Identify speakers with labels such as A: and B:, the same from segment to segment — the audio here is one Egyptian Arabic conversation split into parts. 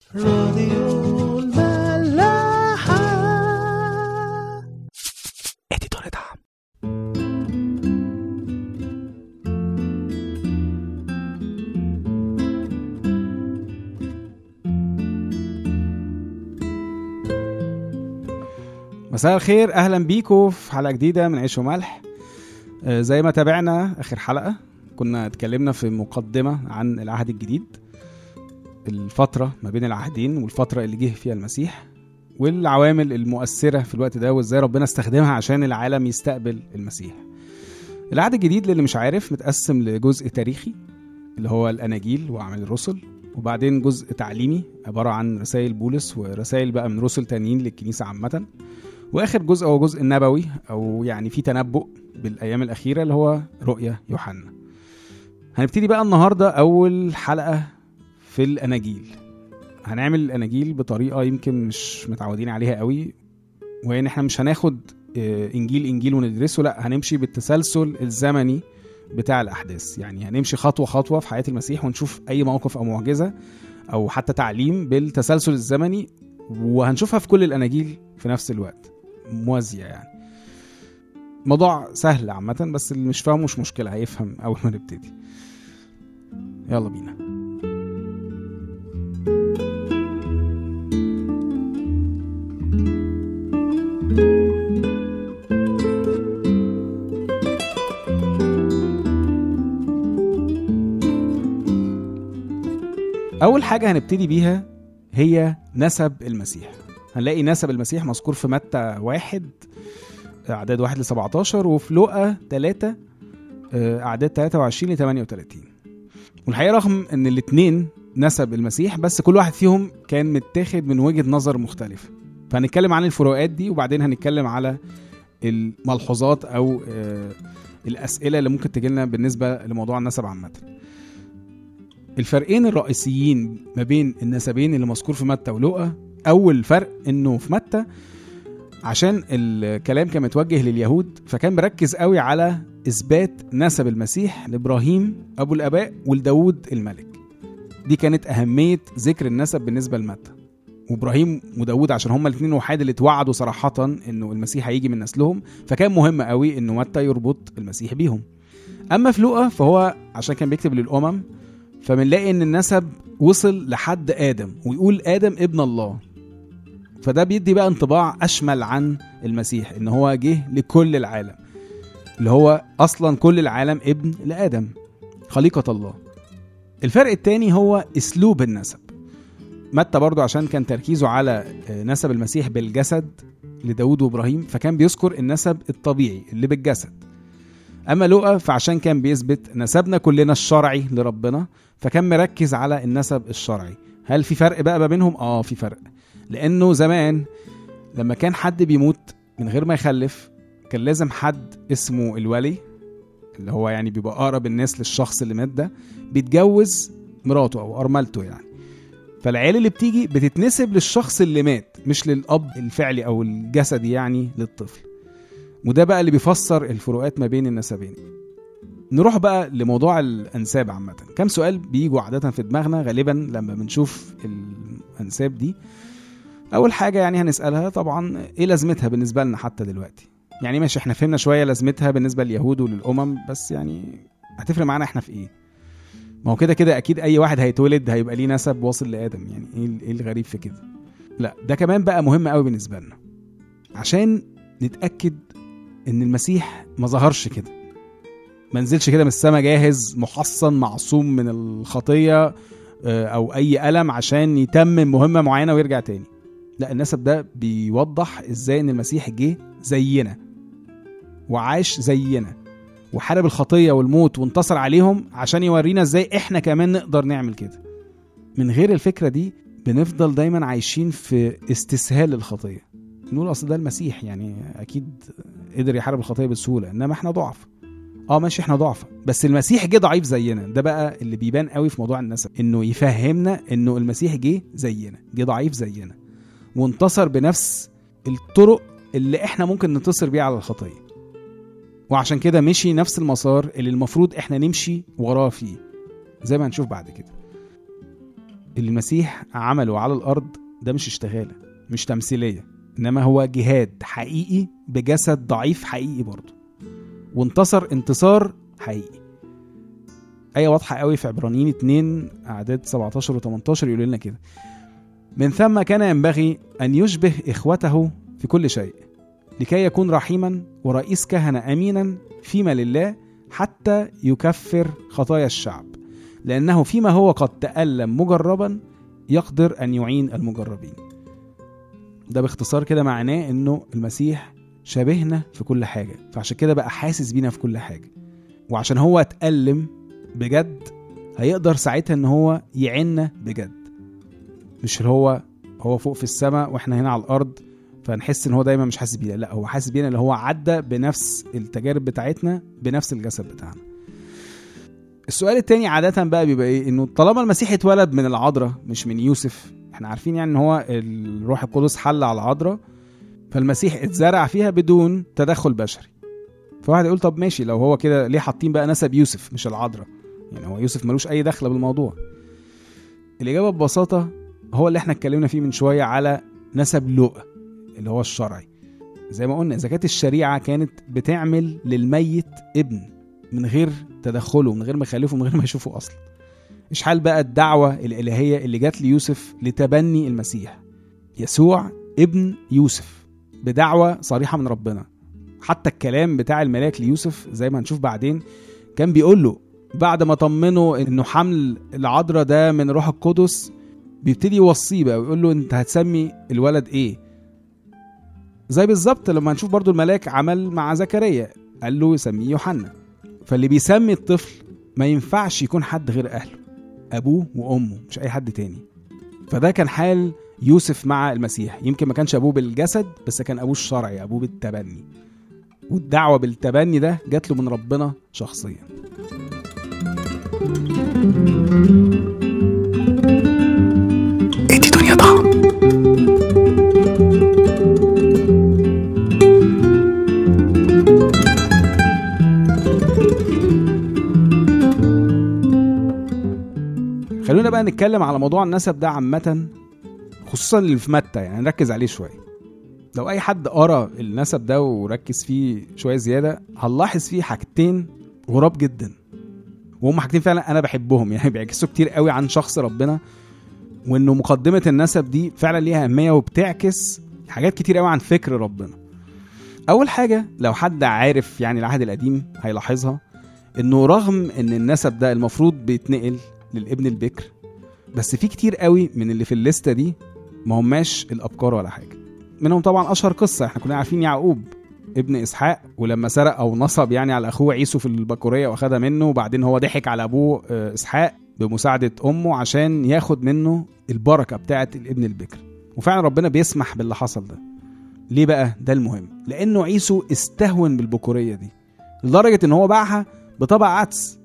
A: راديو الملاحة
B: اديتور دعم مساء الخير اهلا بيكم في حلقه جديده من عيش وملح آه، زي ما تابعنا اخر حلقه كنا اتكلمنا في مقدمه عن العهد الجديد الفتره ما بين العهدين والفتره اللي جه فيها المسيح والعوامل المؤثره في الوقت ده وازاي ربنا استخدمها عشان العالم يستقبل المسيح العهد الجديد للي مش عارف متقسم لجزء تاريخي اللي هو الاناجيل واعمال الرسل وبعدين جزء تعليمي عباره عن رسائل بولس ورسائل بقى من رسل تانيين للكنيسه عامه واخر جزء هو جزء النبوي او يعني في تنبؤ بالايام الاخيره اللي هو رؤيا يوحنا هنبتدي بقى النهارده اول حلقه في الاناجيل هنعمل الاناجيل بطريقه يمكن مش متعودين عليها قوي وهي ان احنا مش هناخد آه، انجيل انجيل وندرسه لا هنمشي بالتسلسل الزمني بتاع الاحداث يعني هنمشي خطوه خطوه في حياه المسيح ونشوف اي موقف او معجزه او حتى تعليم بالتسلسل الزمني وهنشوفها في كل الاناجيل في نفس الوقت موازيه يعني موضوع سهل عامة بس اللي مش فاهمه مش مشكلة هيفهم أول ما نبتدي يلا بينا أول حاجة هنبتدي بيها هي نسب المسيح هنلاقي نسب المسيح مذكور في متى واحد أعداد واحد ل 17 وفي لقا 3 آه، أعداد 23 ل 38 والحقيقة رغم إن الاتنين نسب المسيح بس كل واحد فيهم كان متاخد من وجهة نظر مختلفة فهنتكلم عن الفروقات دي وبعدين هنتكلم على الملحوظات أو آه، الأسئلة اللي ممكن تجيلنا بالنسبة لموضوع النسب عامة الفرقين الرئيسيين ما بين النسبين اللي مذكور في متى ولقا أول فرق إنه في متى عشان الكلام كان متوجه لليهود فكان مركز قوي على اثبات نسب المسيح لابراهيم ابو الاباء ولداود الملك دي كانت اهميه ذكر النسب بالنسبه لمتى وابراهيم وداود عشان هما الاثنين وحاد اللي اتوعدوا صراحه انه المسيح هيجي من نسلهم فكان مهم قوي انه متى يربط المسيح بيهم اما في لوقا فهو عشان كان بيكتب للامم فبنلاقي ان النسب وصل لحد ادم ويقول ادم ابن الله فده بيدي بقى انطباع اشمل عن المسيح ان هو جه لكل العالم اللي هو اصلا كل العالم ابن لادم خليقه الله الفرق التاني هو اسلوب النسب متى برضو عشان كان تركيزه على آه، نسب المسيح بالجسد لداود وابراهيم فكان بيذكر النسب الطبيعي اللي بالجسد اما لوقا فعشان كان بيثبت نسبنا كلنا الشرعي لربنا فكان مركز على النسب الشرعي هل في فرق بقى ما بينهم اه في فرق لانه زمان لما كان حد بيموت من غير ما يخلف كان لازم حد اسمه الولي اللي هو يعني بيبقى اقرب الناس للشخص اللي مات ده بيتجوز مراته او ارملته يعني فالعيال اللي بتيجي بتتنسب للشخص اللي مات مش للاب الفعلي او الجسدي يعني للطفل وده بقى اللي بيفسر الفروقات ما بين النسبين نروح بقى لموضوع الانساب عامه كم سؤال بيجوا عاده في دماغنا غالبا لما بنشوف الانساب دي اول حاجه يعني هنسالها طبعا ايه لازمتها بالنسبه لنا حتى دلوقتي يعني ماشي احنا فهمنا شويه لازمتها بالنسبه لليهود وللامم بس يعني هتفرق معانا احنا في ايه ما هو كده كده اكيد اي واحد هيتولد هيبقى ليه نسب واصل لادم يعني ايه ايه الغريب في كده لا ده كمان بقى مهم قوي بالنسبه لنا عشان نتاكد ان المسيح ما ظهرش كده ما نزلش كده من السما جاهز محصن معصوم من الخطيه آه، او اي الم عشان يتمم مهمه معينه ويرجع تاني لا النسب ده بيوضح ازاي ان المسيح جه زينا وعاش زينا وحارب الخطيه والموت وانتصر عليهم عشان يورينا ازاي احنا كمان نقدر نعمل كده من غير الفكره دي بنفضل دايما عايشين في استسهال الخطيه نقول اصل ده المسيح يعني اكيد قدر يحارب الخطيه بسهوله انما احنا ضعف اه ماشي احنا ضعف بس المسيح جه ضعيف زينا ده بقى اللي بيبان قوي في موضوع النسب انه يفهمنا انه المسيح جه زينا جه ضعيف زينا وانتصر بنفس الطرق اللي احنا ممكن ننتصر بيها على الخطيه وعشان كده مشي نفس المسار اللي المفروض احنا نمشي وراه فيه زي ما هنشوف بعد كده اللي المسيح عمله على الارض ده مش اشتغاله مش تمثيليه انما هو جهاد حقيقي بجسد ضعيف حقيقي برضه وانتصر انتصار حقيقي آية واضحة قوي في عبرانيين 2 أعداد 17 و 18 يقول لنا كده من ثم كان ينبغي أن يشبه إخوته في كل شيء لكي يكون رحيما ورئيس كهنة أمينا فيما لله حتى يكفر خطايا الشعب لأنه فيما هو قد تألم مجربا يقدر أن يعين المجربين ده باختصار كده معناه أنه المسيح شبهنا في كل حاجة فعشان كده بقى حاسس بينا في كل حاجة وعشان هو اتألم بجد هيقدر ساعتها ان هو يعنا بجد مش اللي هو هو فوق في السماء واحنا هنا على الارض فنحس ان هو دايما مش حاسس بينا لا هو حاسس بينا اللي هو عدى بنفس التجارب بتاعتنا بنفس الجسد بتاعنا السؤال التاني عادة بقى بيبقى ايه انه طالما المسيح اتولد من العذراء مش من يوسف احنا عارفين يعني ان هو الروح القدس حل على العذراء فالمسيح اتزرع فيها بدون تدخل بشري فواحد يقول طب ماشي لو هو كده ليه حاطين بقى نسب يوسف مش العذراء يعني هو يوسف ملوش اي دخل بالموضوع الاجابه ببساطه هو اللي احنا اتكلمنا فيه من شويه على نسب لؤ اللي هو الشرعي زي ما قلنا اذا كانت الشريعه كانت بتعمل للميت ابن من غير تدخله من غير ما يخلفه من غير ما يشوفه اصلا ايش حال بقى الدعوه الالهيه اللي جات ليوسف لتبني المسيح يسوع ابن يوسف بدعوه صريحه من ربنا حتى الكلام بتاع الملاك ليوسف زي ما هنشوف بعدين كان بيقول له بعد ما طمنه انه حمل العذراء ده من روح القدس بيبتدي يوصيه بقى ويقول له انت هتسمي الولد ايه زي بالظبط لما هنشوف برضو الملاك عمل مع زكريا قال له سميه يوحنا فاللي بيسمي الطفل ما ينفعش يكون حد غير اهله ابوه وامه مش اي حد تاني فده كان حال يوسف مع المسيح يمكن ما كانش ابوه بالجسد بس كان ابوه الشرعي ابوه بالتبني والدعوه بالتبني ده جات له من ربنا شخصيا
A: ادي دنيا طعم
B: خلونا بقى نتكلم على موضوع النسب ده عامة خصوصا اللي في متى يعني نركز عليه شوية لو أي حد قرا النسب ده وركز فيه شوية زيادة هنلاحظ فيه حاجتين غراب جدا وهم حاجتين فعلا أنا بحبهم يعني بيعكسوا كتير قوي عن شخص ربنا وإنه مقدمة النسب دي فعلا ليها أهمية وبتعكس حاجات كتير قوي عن فكر ربنا أول حاجة لو حد عارف يعني العهد القديم هيلاحظها إنه رغم إن النسب ده المفروض بيتنقل للابن البكر بس في كتير قوي من اللي في الليسته دي ما هماش الابكار ولا حاجه منهم طبعا اشهر قصه احنا كلنا عارفين يعقوب ابن اسحاق ولما سرق او نصب يعني على اخوه عيسو في البكوريه واخدها منه وبعدين هو ضحك على ابوه آه، اسحاق بمساعده امه عشان ياخد منه البركه بتاعه الابن البكر وفعلا ربنا بيسمح باللي حصل ده ليه بقى ده المهم لانه عيسو استهون بالبكوريه دي لدرجه ان هو باعها بطبق عدس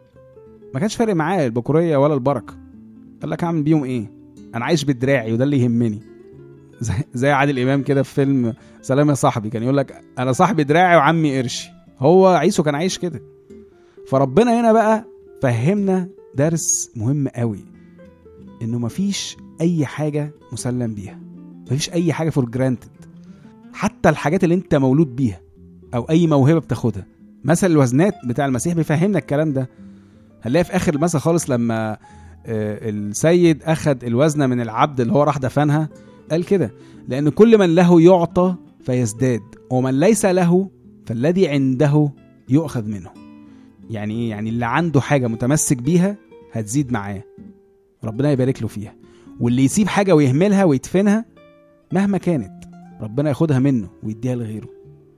B: ما كانش فارق معاه البكوريه ولا البركه قال لك اعمل بيهم ايه انا عايش بدراعي وده اللي يهمني زي, زي عادل امام كده في فيلم سلام يا صاحبي كان يقول لك انا صاحبي دراعي وعمي قرشي هو عيسو كان عايش كده فربنا هنا بقى فهمنا درس مهم قوي انه مفيش اي حاجه مسلم بيها مفيش اي حاجه فور جرانتد حتى الحاجات اللي انت مولود بيها او اي موهبه بتاخدها مثل الوزنات بتاع المسيح بيفهمنا الكلام ده هنلاقي في اخر المثل خالص لما آه، السيد اخذ الوزنه من العبد اللي هو راح دفنها قال كده لان كل من له يعطى فيزداد ومن ليس له فالذي عنده يؤخذ منه يعني ايه يعني اللي عنده حاجه متمسك بيها هتزيد معاه ربنا يبارك له فيها واللي يسيب حاجه ويهملها ويدفنها مهما كانت ربنا ياخدها منه ويديها لغيره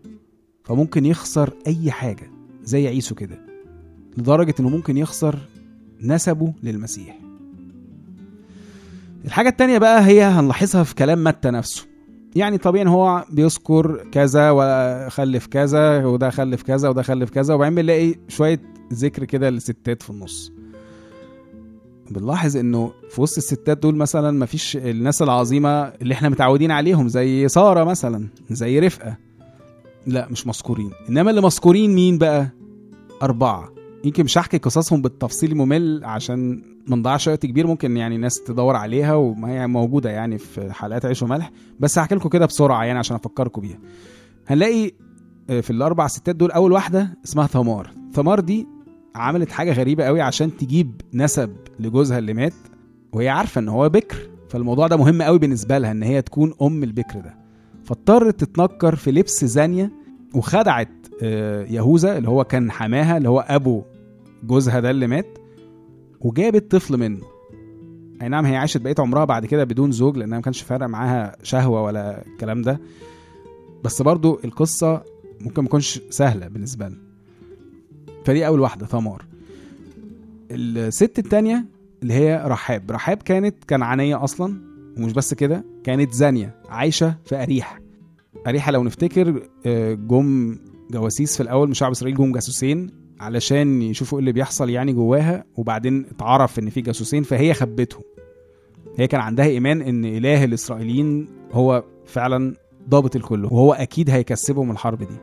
B: فممكن يخسر اي حاجه زي عيسو كده لدرجه انه ممكن يخسر نسبه للمسيح الحاجة التانية بقى هي هنلاحظها في كلام متى نفسه يعني طبيعي إن هو بيذكر كذا وخلف كذا وده خلف كذا وده خلف كذا وبعدين بنلاقي شوية ذكر كده للستات في النص بنلاحظ انه في وسط الستات دول مثلا مفيش الناس العظيمة اللي احنا متعودين عليهم زي سارة مثلا زي رفقة لا مش مذكورين انما اللي مذكورين مين بقى أربعة يمكن مش هحكي قصصهم بالتفصيل ممل عشان ما نضيعش وقت كبير ممكن يعني الناس تدور عليها وما هي موجوده يعني في حلقات عيش وملح بس هحكي لكم كده بسرعه يعني عشان افكركم بيها هنلاقي آه، في الاربع ستات دول اول واحده اسمها ثمار ثمار دي عملت حاجه غريبه قوي عشان تجيب نسب لجوزها اللي مات وهي عارفه ان هو بكر فالموضوع ده مهم قوي بالنسبه لها ان هي تكون ام البكر ده فاضطرت تتنكر في لبس زانيه وخدعت آه، يهوذا اللي هو كان حماها اللي هو ابو جوزها ده اللي مات وجابت طفل منه اي نعم هي عاشت بقيه عمرها بعد كده بدون زوج لانها ما كانش فارق معاها شهوه ولا الكلام ده بس برضو القصه ممكن ما تكونش سهله بالنسبه لنا فدي اول واحده ثمار الست التانية اللي هي رحاب رحاب كانت كنعانيه اصلا ومش بس كده كانت زانيه عايشه في اريحه اريحه لو نفتكر آه، جم جواسيس في الاول من شعب اسرائيل جم جاسوسين علشان يشوفوا ايه اللي بيحصل يعني جواها وبعدين اتعرف ان في جاسوسين فهي خبتهم هي كان عندها ايمان ان اله الاسرائيليين هو فعلا ضابط الكل وهو اكيد هيكسبهم الحرب دي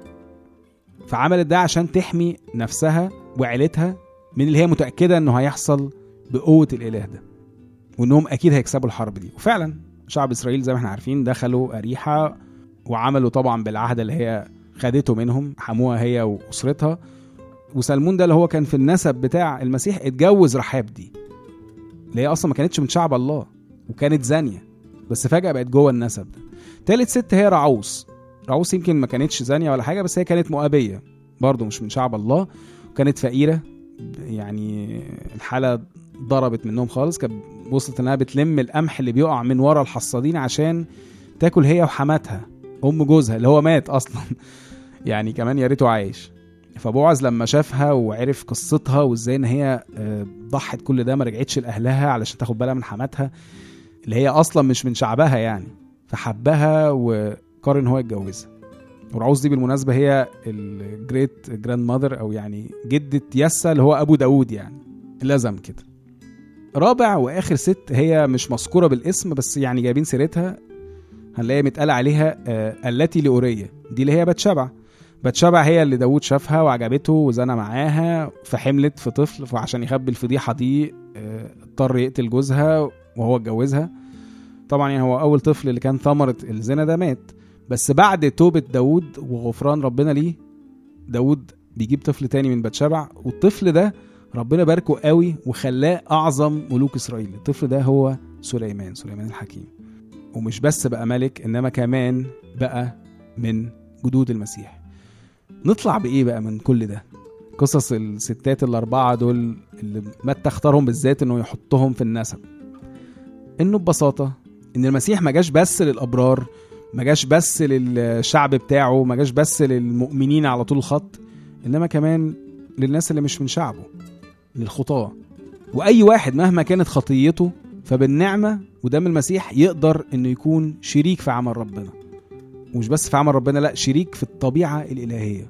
B: فعملت ده عشان تحمي نفسها وعيلتها من اللي هي متاكده انه هيحصل بقوه الاله ده وانهم اكيد هيكسبوا الحرب دي وفعلا شعب اسرائيل زي ما احنا عارفين دخلوا اريحه وعملوا طبعا بالعهد اللي هي خدته منهم حموها هي واسرتها وسلمون ده اللي هو كان في النسب بتاع المسيح اتجوز رحاب دي اللي هي اصلا ما كانتش من شعب الله وكانت زانيه بس فجاه بقت جوه النسب ده تالت ست هي رعوس رعوس يمكن ما كانتش زانيه ولا حاجه بس هي كانت مؤابيه برضه مش من شعب الله وكانت فقيره يعني الحاله ضربت منهم خالص كانت وصلت انها بتلم القمح اللي بيقع من ورا الحصادين عشان تاكل هي وحماتها ام جوزها اللي هو مات اصلا يعني كمان يا ريته عايش فبوعز لما شافها وعرف قصتها وازاي ان هي آه، ضحت كل ده ما رجعتش لاهلها علشان تاخد بالها من حماتها اللي هي اصلا مش من شعبها يعني فحبها وقرر ان هو يتجوزها ورعوز دي بالمناسبه هي الجريت جراند ماذر او يعني جده يسا اللي هو ابو داود يعني لزم كده رابع واخر ست هي مش مذكوره بالاسم بس يعني جايبين سيرتها هنلاقي متقال عليها آه، التي لأورية دي اللي هي بتشبع بتشبع هي اللي داود شافها وعجبته وزنى معاها فحملت في طفل فعشان يخبي الفضيحة دي آه، اضطر يقتل جوزها وهو اتجوزها طبعا يعني هو أول طفل اللي كان ثمرة الزنا ده مات بس بعد توبة داود وغفران ربنا ليه داود بيجيب طفل تاني من بتشبع والطفل ده ربنا باركه قوي وخلاه أعظم ملوك إسرائيل الطفل ده هو سليمان سليمان الحكيم ومش بس بقى ملك انما كمان بقى من جدود المسيح نطلع بايه بقى من كل ده قصص الستات الاربعه دول اللي متى اختارهم بالذات انه يحطهم في النسب انه ببساطه ان المسيح ما جاش بس للابرار ما جاش بس للشعب بتاعه ما جاش بس للمؤمنين على طول الخط انما كمان للناس اللي مش من شعبه للخطاه واي واحد مهما كانت خطيته فبالنعمه ودم المسيح يقدر انه يكون شريك في عمل ربنا ومش بس في عمل ربنا لا شريك في الطبيعه الالهيه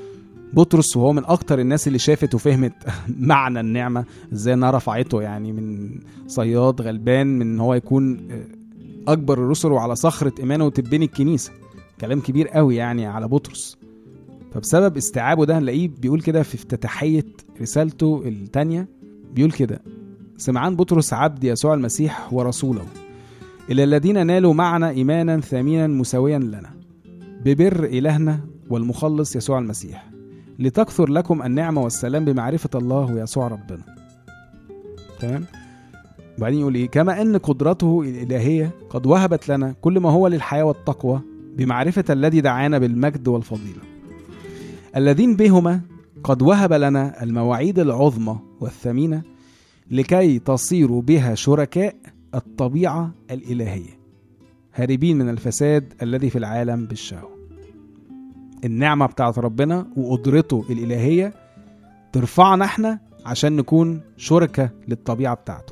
B: بطرس وهو من اكتر الناس اللي شافت وفهمت معنى النعمه ازاي انها رفعته يعني من صياد غلبان من ان هو يكون اكبر الرسل وعلى صخره ايمانه وتبني الكنيسه كلام كبير قوي يعني على بطرس فبسبب استيعابه ده هنلاقيه بيقول كده في افتتاحيه رسالته الثانيه بيقول كده سمعان بطرس عبد يسوع المسيح ورسوله إلى الذين نالوا معنا إيمانا ثمينا مساويا لنا ببر إلهنا والمخلص يسوع المسيح لتكثر لكم النعمة والسلام بمعرفة الله ويسوع ربنا تمام وبعدين يقول إيه كما أن قدرته الإلهية قد وهبت لنا كل ما هو للحياة والتقوى بمعرفة الذي دعانا بالمجد والفضيلة الذين بهما قد وهب لنا المواعيد العظمى والثمينة لكي تصيروا بها شركاء الطبيعة الإلهية هاربين من الفساد الذي في العالم بالشهوة النعمة بتاعت ربنا وقدرته الإلهية ترفعنا احنا عشان نكون شركة للطبيعة بتاعته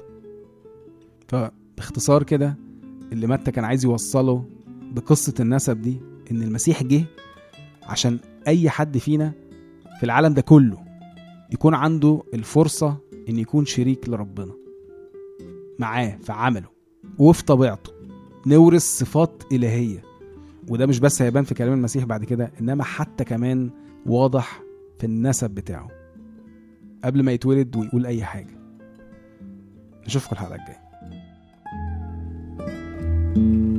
B: فباختصار كده اللي متى كان عايز يوصله بقصة النسب دي إن المسيح جه عشان أي حد فينا في العالم ده كله يكون عنده الفرصة إن يكون شريك لربنا معاه في عمله وفي طبيعته نورث صفات إلهية وده مش بس هيبان في كلام المسيح بعد كده إنما حتى كمان واضح في النسب بتاعه قبل ما يتولد ويقول أي حاجة نشوفكم الحلقه الجايه